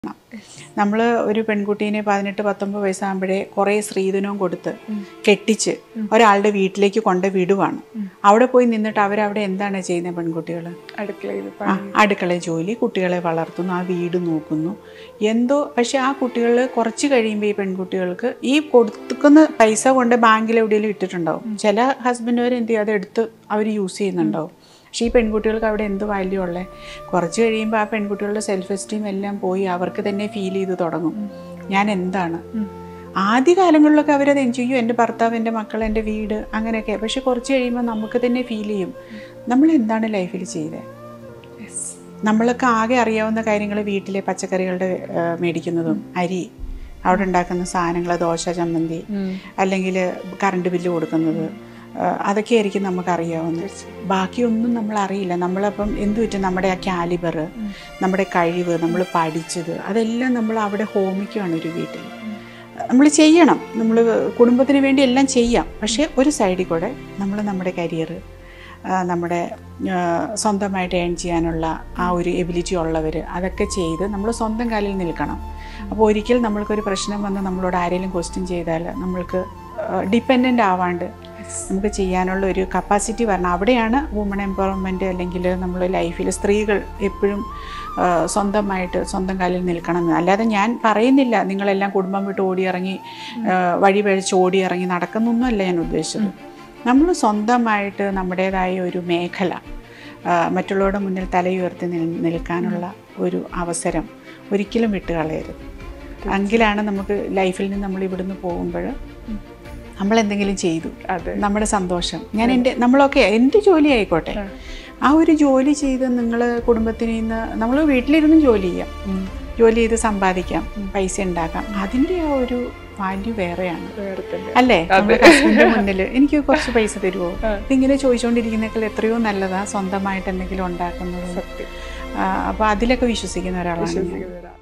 നമ്മൾ ഒരു പെൺകുട്ടീനെ പതിനെട്ട് പത്തൊമ്പത് വയസ്സാകുമ്പോഴേ കുറേ സ്ത്രീധനവും കൊടുത്ത് കെട്ടിച്ച് ഒരാളുടെ വീട്ടിലേക്ക് കൊണ്ട് വിടുവാണ് അവിടെ പോയി നിന്നിട്ട് അവരവിടെ എന്താണ് ചെയ്യുന്നത് പെൺകുട്ടികൾ അടുക്കളയിൽ ആ, അടുക്കള ജോലി കുട്ടികളെ വളർത്തുന്നു ആ വീട് നോക്കുന്നു എന്തോ പക്ഷെ ആ കുട്ടികൾ കുറച്ച് കഴിയുമ്പോൾ ഈ പെൺകുട്ടികൾക്ക് ഈ കൊടുക്കുന്ന പൈസ കൊണ്ട് ബാങ്കിൽ എവിടെയെങ്കിലും ഇട്ടിട്ടുണ്ടാവും ചില ഹസ്ബൻഡുകാർ എന്ത് ചെയ്യും അതെടുത്ത് അവർ യൂസ് ചെയ്യുന്നുണ്ടാവും പക്ഷേ ഈ പെൺകുട്ടികൾക്ക് അവിടെ എന്ത് വാല്യൂ ഉള്ളത് കുറച്ച് കഴിയുമ്പോൾ ആ പെൺകുട്ടികളുടെ സെൽഫ് എസ്റ്റീം എല്ലാം പോയി അവർക്ക് തന്നെ ഫീൽ ചെയ്ത് തുടങ്ങും ഞാൻ എന്താണ് ആദ്യ കാലങ്ങളിലൊക്കെ അവരത് എൻജോയ് ചെയ്യും എൻ്റെ ഭർത്താവ് എൻ്റെ മക്കൾ എൻ്റെ വീട് അങ്ങനെയൊക്കെ പക്ഷെ കുറച്ച് കഴിയുമ്പോൾ നമുക്ക് തന്നെ ഫീൽ ചെയ്യും നമ്മൾ എന്താണ് ലൈഫിൽ ചെയ്തത് നമ്മളൊക്കെ ആകെ അറിയാവുന്ന കാര്യങ്ങൾ വീട്ടിലെ പച്ചക്കറികളുടെ ആ, മേടിക്കുന്നതും അരി അവിടെ ഉണ്ടാക്കുന്ന സാധനങ്ങൾ ദോശ ചമ്മന്തി അല്ലെങ്കിൽ കറണ്ട് ബില്ല് കൊടുക്കുന്നത് ആ, അതൊക്കെയായിരിക്കും നമുക്ക് അറിയാവുന്നത് ബാക്കിയൊന്നും നമ്മൾ അറിയില്ല നമ്മളപ്പം എന്ത് പറ്റും നമ്മുടെ ആ കാലിബർ നമ്മുടെ കഴിവ് നമ്മൾ പഠിച്ചത് അതെല്ലാം നമ്മൾ അവിടെ ഹോമിക്കുകയാണ് ഒരു വീട്ടിൽ നമ്മൾ ചെയ്യണം നമ്മൾ കുടുംബത്തിന് വേണ്ടി എല്ലാം ചെയ്യാം പക്ഷേ ഒരു സൈഡിൽ കൂടെ നമ്മൾ നമ്മുടെ കരിയർ നമ്മുടെ ആ, സ്വന്തമായിട്ട് ഏൺ ചെയ്യാനുള്ള ആ ഒരു എബിലിറ്റി ഉള്ളവർ അതൊക്കെ ചെയ്ത് നമ്മൾ സ്വന്തം കാലിൽ നിൽക്കണം അപ്പോൾ ഒരിക്കൽ നമ്മൾക്കൊരു പ്രശ്നം വന്ന് നമ്മളോട് ആരെങ്കിലും ക്വസ്റ്റ്യൻ ചെയ്താൽ നമ്മൾക്ക് ഡിപ്പെൻഡൻ്റ് ആവാണ്ട് നമുക്ക് ചെയ്യാനുള്ള ഒരു കപ്പാസിറ്റി വരണം അവിടെയാണ് വുമൺ എംപവർമെൻറ്റ് അല്ലെങ്കിൽ നമ്മൾ ലൈഫിൽ സ്ത്രീകൾ എപ്പോഴും ആ, സ്വന്തമായിട്ട് സ്വന്തം കാലിൽ നിൽക്കണം എന്ന്. അല്ലാതെ ഞാൻ പറയുന്നില്ല നിങ്ങളെല്ലാം കുടുംബം വിട്ട് ഓടിയിറങ്ങി ആ, വഴി പഴിച്ച് ഓടിയിറങ്ങി നടക്കുന്നൊന്നുമല്ല ഞാൻ ഉദ്ദേശിച്ചത് നമ്മൾ സ്വന്തമായിട്ട് നമ്മുടേതായ ഒരു മേഖല ആ, മറ്റുള്ളവരുടെ മുന്നിൽ തലയുയർത്തി നിൽ നിൽക്കാനുള്ള ഒരു അവസരം ഒരിക്കലും വിട്ടുകളയരുത് എങ്കിലാണ് നമുക്ക് ലൈഫിൽ നിന്ന് നമ്മൾ ഇവിടുന്ന് പോകുമ്പോൾ നമ്മൾ എന്തെങ്കിലും ചെയ്തു അതെ നമ്മുടെ സന്തോഷം ഞാൻ എൻ്റെ നമ്മളൊക്കെ എന്ത് ജോലി ആയിക്കോട്ടെ ആ ഒരു ജോലി ചെയ്ത് നിങ്ങൾ കുടുംബത്തിന് ഇന്ന് നമ്മൾ വീട്ടിലിരുന്നും ജോലി ചെയ്യാം ജോലി ചെയ്ത് സമ്പാദിക്കാം പൈസ ഉണ്ടാക്കാം അതിൻ്റെ ആ ഒരു വാല്യൂ വേറെയാണ് വേറെ തന്നെ അല്ലേ നമ്മുടെ ഹസ്ബൻഡിന്റെ മുന്നിൽ എനിക്ക് കുറച്ച് പൈസ തരുമോ ഇതിങ്ങനെ ചോദിച്ചുകൊണ്ടിരിക്കുന്നേക്കാൾ എത്രയോ നല്ലതാ സ്വന്തമായിട്ട് എന്തെങ്കിലും ഉണ്ടാക്കുന്നത് സത്യം അപ്പോൾ അതിലൊക്കെ വിശ്വസിക്കുന്ന ഒരാളാണ് ഞാൻ വിശ്വസിക്കുന്നവരാ